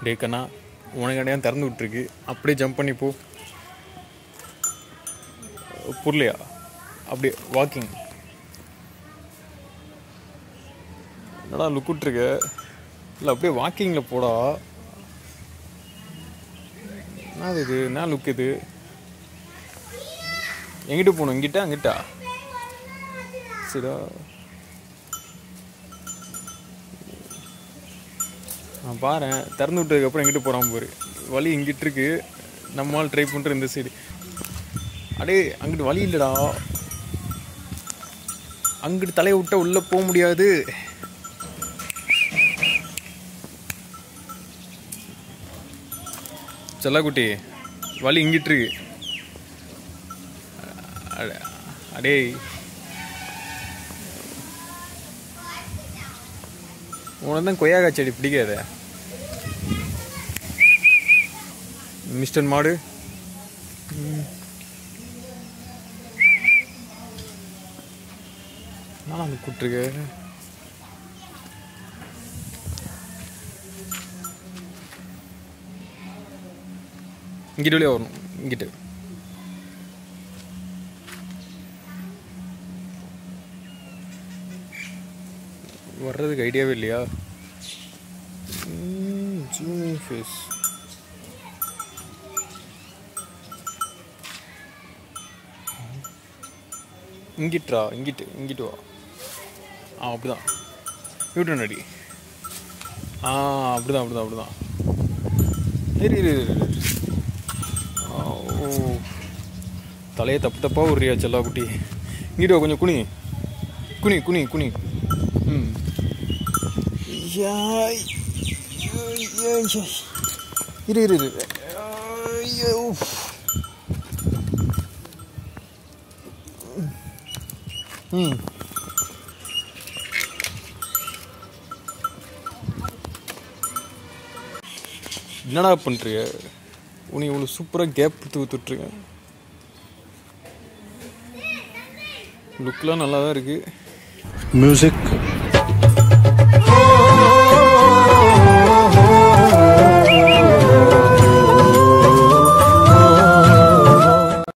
டே கண்ணா உனக்கு அடையான் திறந்து விட்டுருக்கு அப்படியே ஜம்ப் பண்ணி போ புரியலையா அப்படியே வாக்கிங் என்னடா லுக் விட்ருக்க இல்லை அப்படியே வாக்கிங்கில் போடா என்னது இது என்ன லுக் இது எங்கிட்ட போகணும் இங்கிட்ட அங்கிட்டா சரிடா நான் பாரேன் திறந்து விட்டதுக்கப்புறம் எங்கிட்ட போகிறான் பாரு வழி இங்கிட்டு இருக்கு நம்மால் ட்ரை பண்ணுற இந்த சைடு அடே அங்கிட்டு வழி இல்லைடா அங்கிட்டு தலையை விட்டா உள்ளே போக முடியாது செல்லக்குட்டி வழி இங்கிட்டு இருக்கு அட- அடே உனக்கு தான் கொய்யாக்கா செடி பிடிக்காத மிஸ்டர் மாடு ம். நான் அது கூப்பிட்டுருக்க இங்கிட்ட வழியா வரணும் இங்கிட்டு வர்றதுக்கு ஐடியாவே இல்லையா ஜூமிங் ஃபேஸ் இங்கிட்டுரா இங்கிட்டு இங்கிட்டு வா ஆ அப்படிதான் யூட்டன் அடி ஆ அப்படிதான் அப்படிதான் அப்படிதான் இரு இரு இரு, இரு. ஆ, ஓ தலையை தப்பு தப்பாக விட்றியா செல்லா குட்டி இங்கிட்டு வா கொஞ்சம் குனி குனி குனி குனி ம் யாய். ஐய், ஐய், ஐய். இரு இரு இரு ஐயோ. ம் என்னடா பண்ணுறிய உனக்கு இவ்வளோ சூப்பராக கேப் கொடுத்து கொடுத்துட்ருக்கேன் லுக்லாம் நல்லா தான் இருக்குது Music